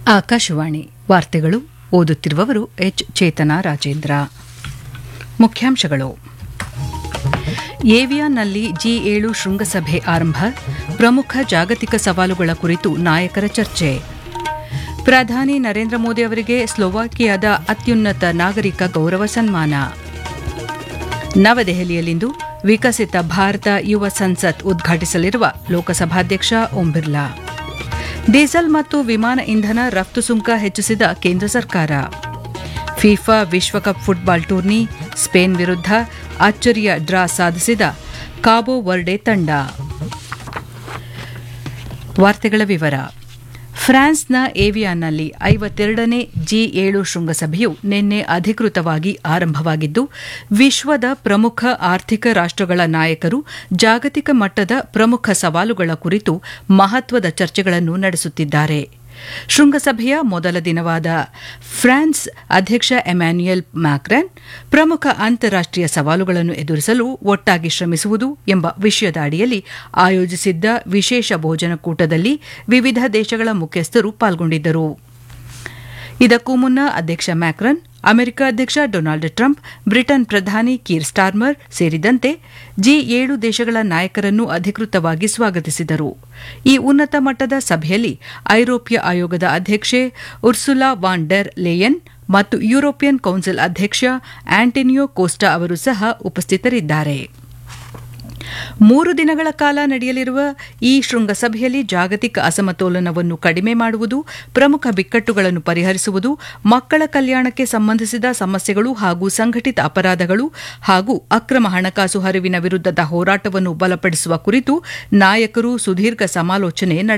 ಆಕಾಶವಾಣಿ ವಾರ್ತೆಗಳು ಓದುತ್ತಿರುವವರು ಎಚ್ ಚೇತನ ರಾಜೇಂದ್ರ ಮುಖ್ಯಾಂಶಗಳು ಏವಿಯಾನ್ನಲ್ಲಿ ಜಿ ಏಳು ಶೃಂಗಸಭೆ ಆರಂಭ ಪ್ರಮುಖ ಜಾಗತಿಕ ಸವಾಲುಗಳ ಕುರಿತು ನಾಯಕರ ಚರ್ಚೆ ಪ್ರಧಾನಿ ನರೇಂದ್ರ ಮೋದಿ ಅವರಿಗೆ ಸ್ಲೋವಾಕಿಯಾದ ಅತ್ಯುನ್ನತ ನಾಗರಿಕ ಗೌರವ ಸನ್ಮಾನ ನವದೆಹಲಿಯಲ್ಲಿಂದು ವಿಕಸಿತ ಭಾರತ ಯುವ ಸಂಸತ್ ಉದ್ಘಾಟಿಸಲಿರುವ ಲೋಕಸಭಾಧ್ಯಕ್ಷ ಓಂ ಬಿರ್ಲಾ ಡೀಸೆಲ್ ಮತ್ತು ವಿಮಾನ ಇಂಧನ ರಫ್ತು ಸುಂಕ ಹೆಚ್ಚಿಸಿದ ಕೇಂದ್ರ ಸರ್ಕಾರ ಫಿಫಾ ವಿಶ್ವಕಪ್ ಫುಟ್ಬಾಲ್ ಟೂರ್ನಿ ಸ್ಪೇನ್ ವಿರುದ್ಧ ಅಚ್ಚರಿಯ ಡ್ರಾ ಸಾಧಿಸಿದ ಕಾಬೋ ವರ್ಡೆ ತಂಡ ವಾರ್ತೆಗಳ ವಿವರ ಫ್ರಾನ್ಸ್ನ ಏವಿಯಾನ್ನಲ್ಲಿ ಐವತ್ತೆರಡನೇ ಜಿ ಏಳು ಶೃಂಗಸಭೆಯು ನಿನ್ನೆ ಅಧಿಕೃತವಾಗಿ ಆರಂಭವಾಗಿದ್ದು ವಿಶ್ವದ ಪ್ರಮುಖ ಆರ್ಥಿಕ ರಾಷ್ಟಗಳ ನಾಯಕರು ಜಾಗತಿಕ ಮಟ್ಟದ ಪ್ರಮುಖ ಸವಾಲುಗಳ ಕುರಿತು ಮಹತ್ವದ ಚರ್ಚೆಗಳನ್ನು ನಡೆಸುತ್ತಿದ್ದಾರೆ ಶೃಂಗಸಭೆಯ ಮೊದಲ ದಿನವಾದ ಫ್ರಾನ್ಸ್ ಅಧ್ಯಕ್ಷ ಎಮ್ಯಾನ್ಯುಯಲ್ ಮ್ಯಾಕ್ರನ್ ಪ್ರಮುಖ ಅಂತಾರಾಷ್ಟೀಯ ಸವಾಲುಗಳನ್ನು ಎದುರಿಸಲು ಒಟ್ಟಾಗಿ ಶ್ರಮಿಸುವುದು ಎಂಬ ವಿಷಯದ ಅಡಿಯಲ್ಲಿ ಆಯೋಜಿಸಿದ್ದ ವಿಶೇಷ ಭೋಜನಕೂಟದಲ್ಲಿ ವಿವಿಧ ದೇಶಗಳ ಮುಖ್ಯಸ್ಥರು ಪಾಲ್ಗೊಂಡಿದ್ದರು ಇದಕ್ಕೂ ಮುನ್ನ ಅಧ್ಯಕ್ಷ ಮ್ಯಾಕ್ರನ್ ಅಮೆರಿಕ ಅಧ್ಯಕ್ಷ ಡೊನಾಲ್ಡ್ ಟ್ರಂಪ್ ಬ್ರಿಟನ್ ಪ್ರಧಾನಿ ಕೀರ್ ಸ್ಟಾರ್ಮರ್ ಸೇರಿದಂತೆ ಜಿ ಏಳು ದೇಶಗಳ ನಾಯಕರನ್ನು ಅಧಿಕೃತವಾಗಿ ಸ್ವಾಗತಿಸಿದರು ಈ ಉನ್ನತ ಮಟ್ಟದ ಸಭೆಯಲ್ಲಿ ಐರೋಪ್ಯ ಆಯೋಗದ ಅಧ್ಯಕ್ಷೆ ಉರ್ಸುಲಾ ವಾನ್ ಡೆರ್ ಲೇಯನ್ ಮತ್ತು ಯುರೋಪಿಯನ್ ಕೌನ್ಸಿಲ್ ಅಧ್ಯಕ್ಷ ಆಂಟನಿಯೋ ಕೋಸ್ಟಾ ಅವರು ಸಹ ಉಪಸ್ಥಿತರಿದ್ದಾರೆ ಮೂರು ದಿನಗಳ ಕಾಲ ನಡೆಯಲಿರುವ ಈ ಶೃಂಗಸಭೆಯಲ್ಲಿ ಜಾಗತಿಕ ಅಸಮತೋಲನವನ್ನು ಕಡಿಮೆ ಮಾಡುವುದು ಪ್ರಮುಖ ಬಿಕ್ಕಟ್ಟುಗಳನ್ನು ಪರಿಹರಿಸುವುದು ಮಕ್ಕಳ ಕಲ್ಯಾಣಕ್ಕೆ ಸಂಬಂಧಿಸಿದ ಸಮಸ್ಯೆಗಳು ಹಾಗೂ ಸಂಘಟಿತ ಅಪರಾಧಗಳು ಹಾಗೂ ಅಕ್ರಮ ಹಣಕಾಸು ಹರಿವಿನ ವಿರುದ್ಧದ ಹೋರಾಟವನ್ನು ಬಲಪಡಿಸುವ ಕುರಿತು ನಾಯಕರು ಸುದೀರ್ಘ ಸಮಾಲೋಚನೆ